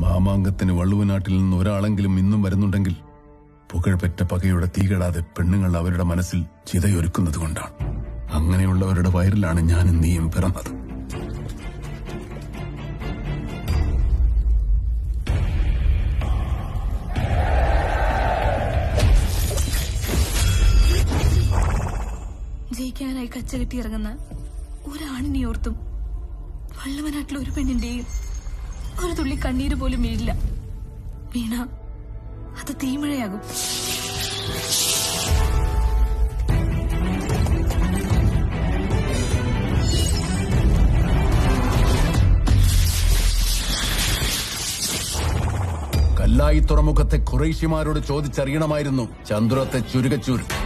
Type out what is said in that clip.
മാമാങ്കത്തിന് വള്ളുവനാട്ടിൽ നിന്ന് ഒരാളെങ്കിലും ഇന്നും വരുന്നുണ്ടെങ്കിൽ പുകഴ്പെറ്റ പകയുടെ തീകെടാതെ പെണ്ണുങ്ങൾ അവരുടെ മനസ്സിൽ ചിതയൊരുക്കുന്നത് കൊണ്ടാണ് അങ്ങനെയുള്ളവരുടെ വയറിലാണ് ഞാനും നീയും പിറന്നത് ജയിക്കാനായി കച്ച കെട്ടി ഇറങ്ങുന്ന ഒരാണിനെ ഓർത്തും വള്ളവനാട്ടിലെ ഒരു പെണ്ണിന്റെയും ഒരു തുള്ളി കണ്ണീര് പോലും വീഴില്ല വീണ അത് തീമഴയാകും കല്ലായി തുറമുഖത്തെ ഖുറൈശിമാരോട് ചോദിച്ചറിയണമായിരുന്നു ചന്ദ്രത്തെ ചുരുകച്ചൂർ